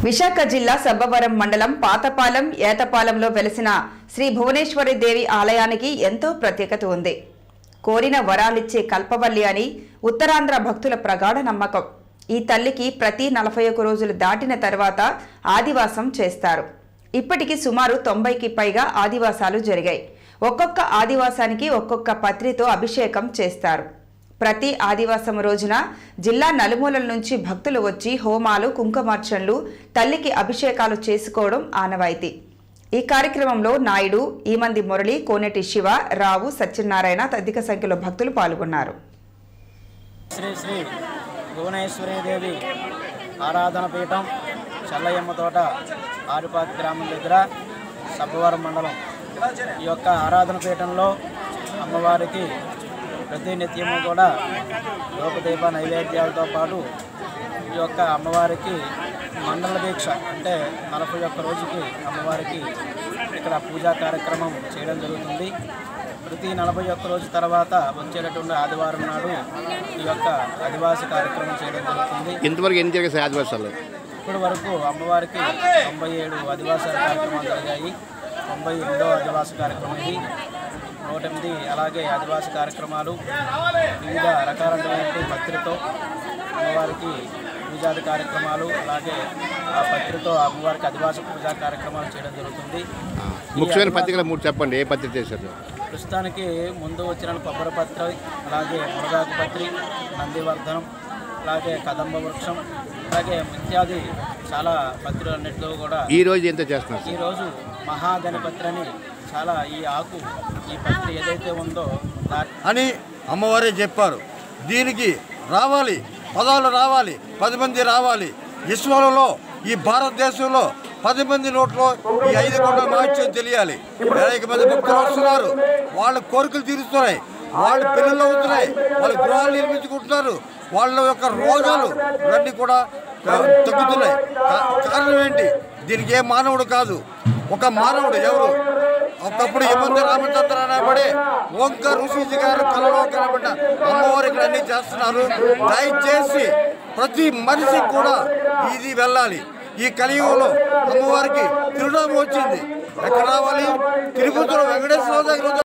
విశాఖ జిల్లా సబ్బవరం మండలం పాతపాలెం ఏతపాలెంలో వెలిసిన శ్రీ భువనేశ్వరి దేవి ఆలయానికి ఎంతో ప్రత్యేకత ఉంది కోరిన వరాలిచ్చే కల్పవల్లి అని ఉత్తరాంధ్ర భక్తుల ప్రగాఢ నమ్మకం ఈ తల్లికి ప్రతి నలభై ఒక్క రోజులు దాటిన తర్వాత ఆదివాసం చేస్తారు ఇప్పటికి సుమారు తొంభైకి పైగా ఆదివాసాలు జరిగాయి ఒక్కొక్క ఆదివాసానికి ఒక్కొక్క పత్రితో అభిషేకం చేస్తారు ప్రతి ఆదివాసం రోజున జిల్లా నలుమూలల నుంచి భక్తులు వచ్చి హోమాలు కుంకుమార్చనలు తల్లికి అభిషేకాలు చేసుకోవడం ఆనవాయితీ ఈ కార్యక్రమంలో నాయుడు ఈమంది మురళి కోనేటి శివ రావు సత్యనారాయణ అధిక సంఖ్యలో భక్తులు పాల్గొన్నారు శ్రీ శ్రీ భువనేశ్వరి దేవి ఆరాధన పీఠం చల్లయ్యమ్మ తోట ఆరుపాతి గ్రామం దగ్గర సబ్బవరం మండలం ఈ యొక్క ఆరాధన పీఠంలో అమ్మవారికి ప్రతి నిత్యము కూడా లోకదీప నైవేద్యాలతో పాటు ఈ యొక్క అమ్మవారికి మండల దీక్ష అంటే నలభై ఒక్క రోజుకి అమ్మవారికి ఇక్కడ పూజా కార్యక్రమం చేయడం జరుగుతుంది ప్రతి నలభై ఒక్క రోజు తర్వాత వచ్చేటటువంటి ఆదివారం నాడు ఈ యొక్క ఆదివాసి కార్యక్రమం చేయడం జరుగుతుంది ఇంతవరకు ఎన్ని జరిగాయి సార్ ఆదివాసాలు ఇప్పటి వరకు అమ్మవారికి తొంభై ఏడు ఆదివాస కార్యక్రమాలు జరిగాయి తొంభై ఎనిమిదో ఆదివాస కార్యక్రమం ఇది నూట ఎనిమిది అలాగే ఆదివాస కార్యక్రమాలు వివిధ రకాలైనటువంటి పత్రితో అమ్మవారికి పూజాది కార్యక్రమాలు అలాగే ఆ పత్రితో అమ్మవారికి ఆదివాస పూజా కార్యక్రమాలు చేయడం జరుగుతుంది ఈ ముఖ్యమైన ఆదివాస- పత్రికలు మూడు చెప్పండి ఏ పత్రిక చేశారు ప్రస్తుతానికి ముందు వచ్చిన కొబ్బరి పత్రి అలాగే మునగాకు పత్రి నందివర్ధనం అలాగే కదంబ వృక్షం అలాగే ఇత్యాది చాలా పత్రులు అన్నింటిలో కూడా ఈ రోజు ఎంత చేస్తున్నారు సార్ ఈరోజు మహాగణపత్రి అని చాలా ఈ ఆకు ఈ పత్రి ఏదైతే ఉందో దా- అని అమ్మవారే చెప్పారు దీనికి రావాలి పదాలు రావాలి పది మంది రావాలి విశ్వంలో ఈ భారతదేశంలో పది మంది నోట్లో ఈ ఐదు కొండ మహత్యం తెలియాలి అనేక మంది భక్తులు వస్తున్నారు వాళ్ళ కోరికలు తీరుస్తున్నాయి వాళ్ళ పిల్లలు అవుతున్నాయి వాళ్ళ గృహాలు నిర్మించుకుంటున్నారు వాళ్ళ యొక్క రోగాలు ఇవన్నీ కూడా ఆ, తగ్గుతున్నాయి కా- కారణం ఏంటి దీనికి ఏ మానవుడు కాదు ఒక మానవుడు ఎవరు ఒకప్పుడు ఇబ్బంది రామచంద్ర అనబడి ఓంకార్ ఋషిజీ గారు కలలో కనబడిన అమ్మవారు ఇక్కడ అన్ని చేస్తున్నారు దయచేసి ప్రతి మనిషికి కూడా ఇది వెళ్ళాలి ఈ కలియుగంలో అమ్మవారికి తిరునామం వచ్చింది ఎక్కడ రావాలి తిరుపతిలో వెంకటేశ్వర దగ్గర